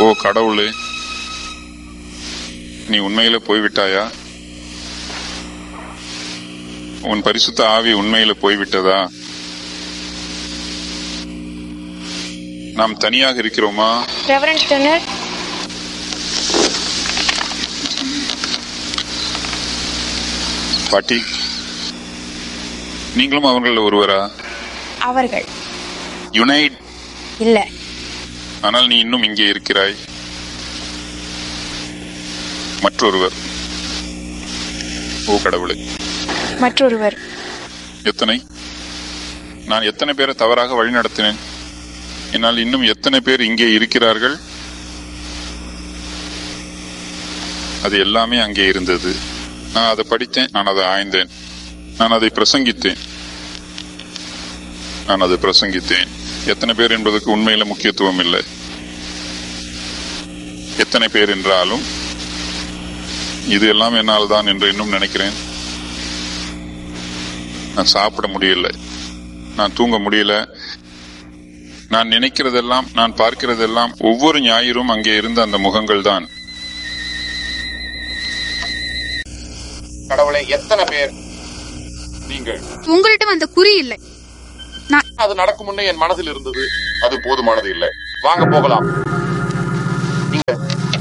ஓ கடவுளே நீ உண்மையில போய்விட்டாயா உன் பரிசுத்த ஆவி உண்மையில போய்விட்டதா நாம் தனியாக இருக்கிறோமா ரெவரண்ட் டெனர் பாட்டி நீங்களும் அவர்கள் ஒருவரா அவர்கள் யுனைட் இல்ல ஆனால் நீ இன்னும் இங்கே இருக்கிறாய் மற்றொருவர் ஓ கடவுளே மற்றொருவர் எத்தனை நான் எத்தனை பேரை தவறாக வழிநடத்தினேன் என்னால் இன்னும் எத்தனை பேர் இங்கே இருக்கிறார்கள் அது எல்லாமே அங்கே இருந்தது நான் அதை படித்தேன் நான் அதை ஆய்ந்தேன் நான் அதை பிரசங்கித்தேன் நான் அதை பிரசங்கித்தேன் எத்தனை பேர் என்பதற்கு உண்மையில முக்கியத்துவம் இல்லை எத்தனை பேர் என்றாலும் இது எல்லாம் என்னால் தான் என்று இன்னும் நினைக்கிறேன் நான் சாப்பிட முடியல நான் தூங்க முடியல நான் நினைக்கிறதெல்லாம் நான் பார்க்கிறதெல்லாம் ஒவ்வொரு ஞாயிறும் அங்கே இருந்த அந்த முகங்கள் தான் கடவுளே எத்தனை பேர் நீங்கள் உங்களிடம் அந்த குறி இல்லை அது நடக்கும் முன்னே என் மனதில் இருந்தது அது போதுமானது இல்லை வாங்க போகலாம்